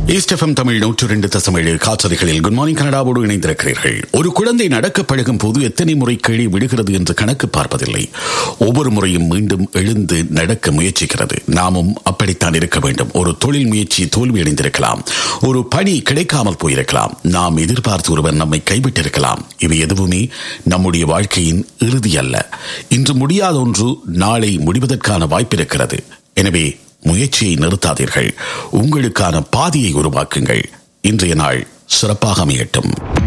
east FM Tamil நூற்று ரெண்டு தசமேழு காற்றறைகளில் good morning கனடாவோடு இணைந்திருக்கிறீர்கள் ஒரு குழந்தை நடக்க பழகும் போது எத்தனை முறை கீழே விடுகிறது என்று கணக்கு பார்ப்பதில்லை ஒவ்வொரு முறையும் மீண்டும் எழுந்து நடக்க முயற்சிக்கிறது நாமும் அப்படித்தான் இருக்க வேண்டும் ஒரு தொழில் முயற்சி தோல்வியடைந்திருக்கலாம் ஒரு பணி கிடைக்காமல் போயிருக்கலாம் நாம் எதிர்பார்த்து ஒருவர் நம்மை கைவிட்டிருக்கலாம் இவை எதுவுமே நம்முடைய வாழ்க்கையின் இறுதி அல்ல இன்று முடியாத ஒன்று நாளை முடிவதற்கான வாய்ப்பிருக்கிறது எனவே முயற்சியை நிறுத்தாதீர்கள் உங்களுக்கான பாதையை உருவாக்குங்கள் இன்றைய நாள் சிறப்பாக அமையட்டும்